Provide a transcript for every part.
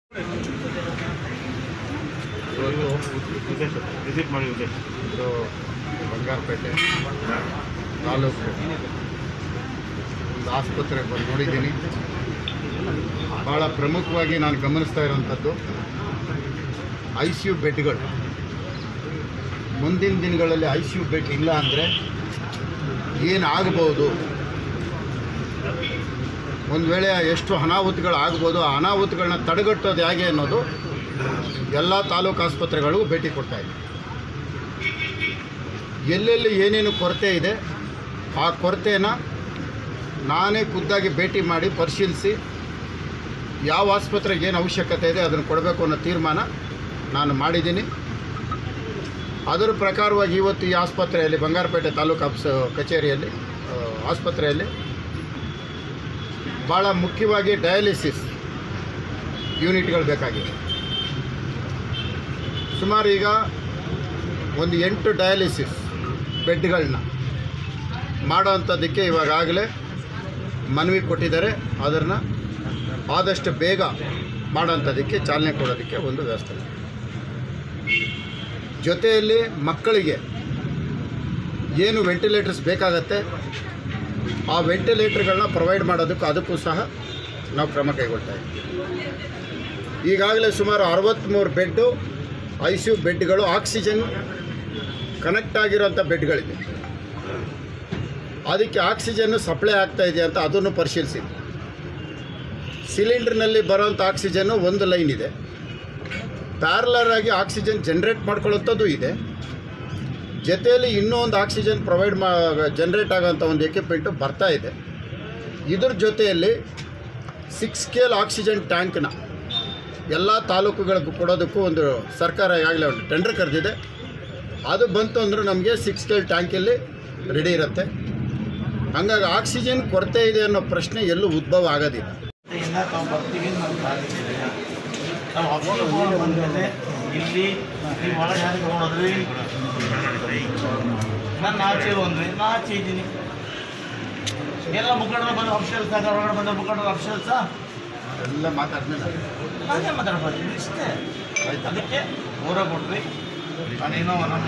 ಉದ್ದೇಶ ವಿಸಿಟ್ ಮಾಡಿ ಉದ್ದೇಶ ಇದು ಬಂಗಾರಪೇಟೆ ತಾಲೂಕು ಒಂದು ಆಸ್ಪತ್ರೆಗೆ ಬಂದು ನೋಡಿದ್ದೀನಿ ಭಾಳ ಪ್ರಮುಖವಾಗಿ ನಾನು ಗಮನಿಸ್ತಾ ಇರೋವಂಥದ್ದು ಐ ಸಿ ಯು ಬೆಡ್ಗಳು ಮುಂದಿನ ದಿನಗಳಲ್ಲಿ ಐ ಸಿ ಯು ಬೆಡ್ ಇಲ್ಲ ಅಂದರೆ ಏನಾಗಬಹುದು ಒಂದು ವೇಳೆ ಎಷ್ಟು ಅನಾಹುತಗಳು ಆಗ್ಬೋದು ಆ ಅನಾಹುತಗಳನ್ನ ತಡೆಗಟ್ಟೋದು ಹೇಗೆ ಅನ್ನೋದು ಎಲ್ಲ ತಾಲೂಕು ಆಸ್ಪತ್ರೆಗಳಿಗೂ ಭೇಟಿ ಕೊಡ್ತಾ ಇದ್ದೀನಿ ಎಲ್ಲೆಲ್ಲಿ ಏನೇನು ಕೊರತೆ ಇದೆ ಆ ಕೊರತೆನ ನಾನೇ ಖುದ್ದಾಗಿ ಭೇಟಿ ಮಾಡಿ ಪರಿಶೀಲಿಸಿ ಯಾವ ಆಸ್ಪತ್ರೆಗೆ ಏನು ಅವಶ್ಯಕತೆ ಇದೆ ಅದನ್ನು ಕೊಡಬೇಕು ಅನ್ನೋ ತೀರ್ಮಾನ ನಾನು ಮಾಡಿದ್ದೀನಿ ಅದರ ಪ್ರಕಾರವಾಗಿ ಇವತ್ತು ಈ ಆಸ್ಪತ್ರೆಯಲ್ಲಿ ಬಂಗಾರಪೇಟೆ ತಾಲೂಕು ಆಫೀಸ್ ಕಚೇರಿಯಲ್ಲಿ ಆ, ಆಸ್ಪತ್ರೆಯಲ್ಲಿ ಭಾಳ ಮುಖ್ಯವಾಗಿ ಡಯಾಲಿಸಿಸ್ ಯೂನಿಟ್ಗಳು ಬೇಕಾಗಿದೆ ಸುಮಾರು ಈಗ ಒಂದು ಎಂಟು ಡಯಾಲಿಸಿಸ್ ಬೆಡ್ಗಳನ್ನ ಮಾಡೋ ಅಂಥದ್ದಕ್ಕೆ ಇವಾಗಲೇ ಮನವಿ ಕೊಟ್ಟಿದ್ದಾರೆ ಅದನ್ನು ಆದಷ್ಟು ಬೇಗ ಮಾಡೋಂಥದ್ದಕ್ಕೆ ಚಾಲನೆ ಕೊಡೋದಕ್ಕೆ ಒಂದು ವ್ಯವಸ್ಥೆ ಇದೆ. ಜೊತೆಯಲ್ಲಿ ಮಕ್ಕಳಿಗೆ ಏನು ವೆಂಟಿಲೇಟರ್ಸ್ ಬೇಕಾಗತ್ತೆ ಆ ವೆಂಟಿಲೇಟರ್ಗಳನ್ನ ಪ್ರೊವೈಡ್ ಮಾಡೋದಕ್ಕೂ ಅದಕ್ಕೂ ಸಹ ನಾವು ಕ್ರಮ ಕೈಗೊಳ್ತಾ ಇದ್ದೀವಿ ಈಗಾಗಲೇ ಸುಮಾರು ಅರವತ್ತ್ಮೂರು ಬೆಡ್ಡು ಐ ಸಿ ಯು ಬೆಡ್ಗಳು ಆಕ್ಸಿಜನ್ ಕನೆಕ್ಟ್ ಆಗಿರೋಂಥ ಬೆಡ್ಗಳಿದೆ ಅದಕ್ಕೆ ಆಕ್ಸಿಜನ್ನು ಸಪ್ಲೈ ಆಗ್ತಾ ಇದೆಯಾ ಅಂತ ಅದನ್ನು ಪರಿಶೀಲಿಸಿ ಸಿಲಿಂಡ್ರ್ನಲ್ಲಿ ಬರೋಂಥ ಆಕ್ಸಿಜನ್ನು ಒಂದು ಲೈನ್ ಇದೆ ಪ್ಯಾರಲರ್ ಆಗಿ ಆಕ್ಸಿಜನ್ ಜನ್ರೇಟ್ ಮಾಡ್ಕೊಳ್ಳೋಂಥದ್ದು ಇದೆ ಜೊತೆಯಲ್ಲಿ ಇನ್ನೂ ಒಂದು ಆಕ್ಸಿಜನ್ ಪ್ರೊವೈಡ್ ಮಾ ಜನ್ರೇಟ್ ಆಗೋಂಥ ಒಂದು ಎಕ್ವಿಪ್ಮೆಂಟು ಬರ್ತಾ ಇದೆ ಇದ್ರ ಜೊತೆಯಲ್ಲಿ ಸಿಕ್ಸ್ ಸ್ಕೇಲ್ ಆಕ್ಸಿಜನ್ ಟ್ಯಾಂಕ್ನ ಎಲ್ಲ ತಾಲೂಕುಗಳಿಗೂ ಕೊಡೋದಕ್ಕೂ ಒಂದು ಸರ್ಕಾರ ಈಗಾಗಲೇ ಒಂದು ಟೆಂಡರ್ ಕರೆದಿದೆ ಅದು ಬಂತು ಅಂದ್ರೆ ನಮಗೆ ಸಿಕ್ಸ್ ಸ್ಕೇಲ್ ಟ್ಯಾಂಕಲ್ಲಿ ರೆಡಿ ಇರುತ್ತೆ ಹಂಗಾಗಿ ಆಕ್ಸಿಜನ್ ಕೊರತೆ ಇದೆ ಅನ್ನೋ ಪ್ರಶ್ನೆ ಎಲ್ಲೂ ಉದ್ಭವ ಆಗೋದಿಲ್ಲ ಇಂದ ತಾವು ಬರ್ತೀವಿ ಅಂತ ನಮ್ಗೆ ಆಗಿದ್ದೀವಿ ನಾವು ಆಫೀಸ್ ಬಂದಮೇಲೆ ಇಲ್ಲಿ ನೀವು ಒಳಗೆ ಯಾರಿಗೆ ನೋಡಿದ್ರಿ ನಾನು ಆಚೆ ಇರುವನ್ರಿ ನಾ ಆಚೆ ಇದ್ದೀನಿ ಎಲ್ಲ ಮುಖಂಡರು ಬಂದು ಅಫ್ಷಲ್ಸ್ ಆಗ ಹೊರಗಡೆ ಬಂದ ಮುಖಂಡರು ಅಫ್ಷಲ್ಸ ಎಲ್ಲ ಮಾತಾಡ್ಮೇಲೆ ಹಾಗೆ ಮಾತಾಡ್ಬೋದು ಇಷ್ಟೇ ಆಯ್ತಾ ಅದಕ್ಕೆ ಊರ ಕೊಟ್ರಿ ನಾನೇನೋ ನಮ್ಮ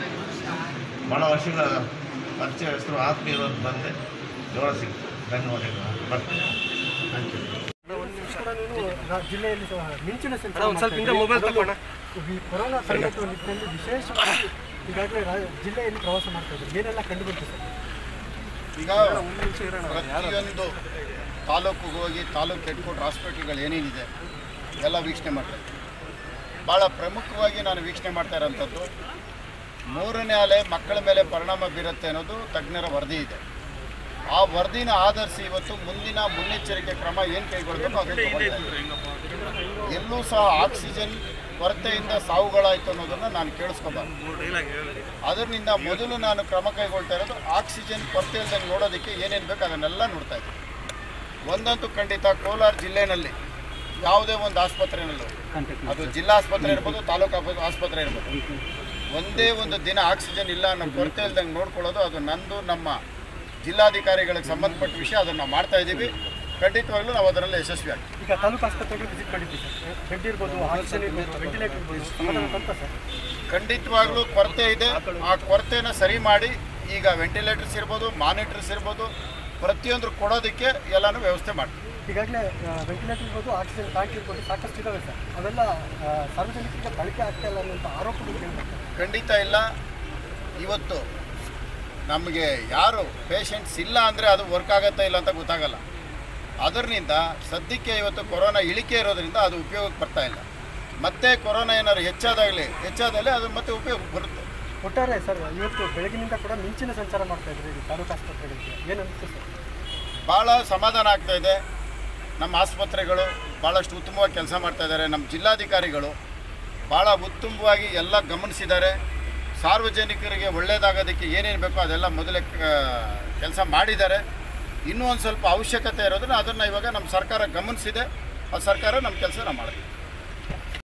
ಭಾಳ ವರ್ಷಗಳ ಪರಿಚಯ ಹೆಸರು ಆತ್ಮೀಯರು ಅಂತ ಬಂದೆ ಜೋಳ ಸಿಕ್ತು ಧನ್ಯವಾದಗಳು ಬರ್ತೀನಿ ಥ್ಯಾಂಕ್ ಯು ಜಿಲ್ಲೆಯಲ್ಲಿ ಸಹ ಮಿಂಚಿನ ಸಂಚಾರ ಅದರಲ್ಲೂ ಈ ಕೊರೋನಾ ತಡೆಗಟ್ಟುವ ನಿಟ್ಟಿನಲ್ಲಿ ವಿಶೇಷವಾಗಿ ಈಗಾಗಲೇ ರಾ- ಜಿಲ್ಲೆಯಲ್ಲಿ ಪ್ರವಾಸ ಮಾಡ್ತಾ ಇದ್ದಾರೆ ಏನೆಲ್ಲ ಕಂಡು ಬಂತು ಸರ್ ಈಗ ಪ್ರತಿಯೊಂದು ತಾಲೂಕಿಗೆ ಹೋಗಿ ತಾಲೂಕು ಹೆಡ್ ಕ್ವಾರ್ಟರ್ ಹಾಸ್ಪಿಟ್ಲ್ಗಳು ಏನೇನಿದೆ ಎಲ್ಲ ವೀಕ್ಷಣೆ ಮಾಡ್ತಾ ಇದ್ದೀನಿ ಭಾಳ ಪ್ರಮುಖವಾಗಿ ನಾನು ವೀಕ್ಷಣೆ ಮಾಡ್ತಾ ಇರೋಂಥದ್ದು ಮೂರನೇ ಅಲೆ ಮಕ್ಕಳ ಮೇಲೆ ಪರಿಣಾಮ ಬೀರುತ್ತೆ ಅನ್ನೋದು ತಜ್ಞರ ವರದಿ ಇದೆ ಆ ವರದಿನ ಆಧರಿಸಿ ಇವತ್ತು ಮುಂದಿನ ಮುನ್ನೆಚ್ಚರಿಕೆ ಕ್ರಮ ಏನು ಕೈಗೊಳ್ಳಬೇಕು ಅದನ್ನು ತಗೊಳ್ತಾ ಇದ್ದೀನಿ. ಎಲ್ಲೂ ಸಹ ಆಕ್ಸಿಜನ್ ಕೊರತೆಯಿಂದ ಸಾವುಗಳಾಯಿತು ಅನ್ನೋದನ್ನು ನಾನು ಕೇಳಿಸ್ಕೋಬಾರ್ದು ಅದರಿಂದ ಮೊದಲು ನಾನು ಕ್ರಮ ಕೈಗೊಳ್ತಾ ಇರೋದು ಆಕ್ಸಿಜನ್ ಕೊರತೆ ಇಲ್ದಂಗೆ ನೋಡೋದಕ್ಕೆ ಏನೇನು ಬೇಕು ಅದನ್ನೆಲ್ಲ ನೋಡ್ತಾ ಇದ್ದೀನಿ ಒಂದಂತೂ ಖಂಡಿತ ಕೋಲಾರ ಜಿಲ್ಲೆನಲ್ಲಿ ಯಾವುದೇ ಒಂದು ಆಸ್ಪತ್ರೆನಲ್ಲೂ ಅದು ಜಿಲ್ಲಾ ಆಸ್ಪತ್ರೆ ಇರ್ಬೋದು ತಾಲೂಕು ಆಸ್ಪ- ಆಸ್ಪತ್ರೆ ಇರ್ಬೋದು ಒಂದೇ ಒಂದು ದಿನ ಆಕ್ಸಿಜನ್ ಇಲ್ಲ ಅನ್ನೋ ಕೊರತೆ ಇಲ್ದಂಗೆ ನೋಡ್ಕೊಳ್ಳೋದು ಅದು ನಂದು ನಮ್ಮ ಜಿಲ್ಲಾಧಿಕಾರಿಗಳಿಗೆ ಸಂಬಂಧಪಟ್ಟ ವಿಷಯ ಅದನ್ನು ನಾವು ಮಾಡ್ತಾ ಇದ್ದೀವಿ ಖಂಡಿತವಾಗ್ಲೂ ನಾವು ಅದರಲ್ಲಿ ಯಶಸ್ವಿ ಆಗ್ತೀವಿ ಈಗ ತಾಲೂಕು ಆಸ್ಪತ್ರೆಗೆ ವಿಸಿಟ್ ಮಾಡಿದ್ವಿ ಸರ್ ಬೆಡ್ ಇರ್ಬೋದು ಆಕ್ಸಿಜನ್ ಇರ್ಬೋದು ವೆಂಟಿಲೇಟರ್ ಇರ್ಬೋದು ಸಮಾಧಾನ ತಂತ ಸರ್ ಖಂಡಿತವಾಗ್ಲೂ ಕೊರತೆ ಇದೆ ಆ ಕೊರತೆನ ಸರಿ ಮಾಡಿ ಈಗ ವೆಂಟಿಲೇಟರ್ಸ್ ಇರ್ಬೋದು ಮಾನಿಟರ್ಸ್ ಇರ್ಬೋದು ಪ್ರತಿಯೊಂದು ಕೊಡೋದಕ್ಕೆ ಎಲ್ಲನೂ ವ್ಯವಸ್ಥೆ ಮಾಡ್ತೀವಿ ಈಗಾಗಲೇ ವೆಂಟಿಲೇಟರ್ ಇರ್ಬೋದು ಆಕ್ಸಿಜನ್ ಟ್ಯಾಂಕ್ ಇರ್ಬೋದು ಸಾಕಷ್ಟು ಇದಾವೆ ಸರ್ ಅವೆಲ್ಲ ಆ, ಸಾರ್ವಜನಿಕರಿಗೆ ಬಳಕೆ ಆಗ್ತಾ ಇಲ್ಲ ಅನ್ನುವಂಥ ಆರೋಪಗಳು ಕೇಳ್ಬೇಕು ಖಂಡಿತ ಇಲ್ಲ ಇವತ್ತು ನಮಗೆ ಯಾರು ಪೇಷಂಟ್ಸ್ ಇಲ್ಲ ಅಂದರೆ ಅದು ವರ್ಕ್ ಆಗತ್ತಾ ಇಲ್ಲ ಅಂತ ಗೊತ್ತಾಗಲ್ಲ ಅದರಿಂದ ಸದ್ಯಕ್ಕೆ ಇವತ್ತು ಕೊರೋನಾ ಇಳಿಕೆ ಇರೋದ್ರಿಂದ ಅದು ಉಪಯೋಗಕ್ಕೆ ಬರ್ತಾ ಇಲ್ಲ ಮತ್ತೆ ಕೊರೋನಾ ಏನಾದ್ರು ಹೆಚ್ಚಾದಾಗಲಿ ಹೆಚ್ಚಾದಲ್ಲಿ ಅದು ಮತ್ತೆ ಉಪಯೋಗಕ್ಕೆ ಬರುತ್ತೆ ಒಟ್ಟಾರೆ ಸರ್ ಇವತ್ತು ಬೆಳಗಿನಿಂದ ಕೂಡ ಮಿಂಚಿನ ಸಂಚಾರ ಮಾಡ್ತಾ ಇದ್ರಿ ಈ ತಾಲೂಕು ಆಸ್ಪತ್ರೆಗಳಿಗೆ ಏನು ಅನಿಸುತ್ತೆ ಸರ್ ಭಾಳ ಸಮಾಧಾನ ಆಗ್ತಾ ಇದೆ ನಮ್ಮ ಆಸ್ಪತ್ರೆಗಳು ಭಾಳಷ್ಟು ಉತ್ತಮವಾಗಿ ಕೆಲಸ ಮಾಡ್ತಾ ಇದ್ದಾರೆ ನಮ್ಮ ಜಿಲ್ಲಾಧಿಕಾರಿಗಳು ಭಾಳ ಉತ್ತಮವಾಗಿ ಎಲ್ಲ ಗಮನಿಸಿದ್ದಾರೆ ಸಾರ್ವಜನಿಕರಿಗೆ ಒಳ್ಳೆಯದಾಗೋದಕ್ಕೆ ಏನೇನು ಬೇಕೋ ಅದೆಲ್ಲ ಮೊದಲೇ ಕೆಲಸ ಮಾಡಿದ್ದಾರೆ ಇನ್ನೂ ಒಂದು ಸ್ವಲ್ಪ ಅವಶ್ಯಕತೆ ಇರೋದನ್ನ ಅದನ್ನು ಇವಾಗ ನಮ್ಮ ಸರ್ಕಾರ ಗಮನಿಸಿದೆ ಆ ಸರ್ಕಾರ ನಮ್ಮ ಕೆಲಸ ನಾವು ಮಾಡ್ತೀವಿ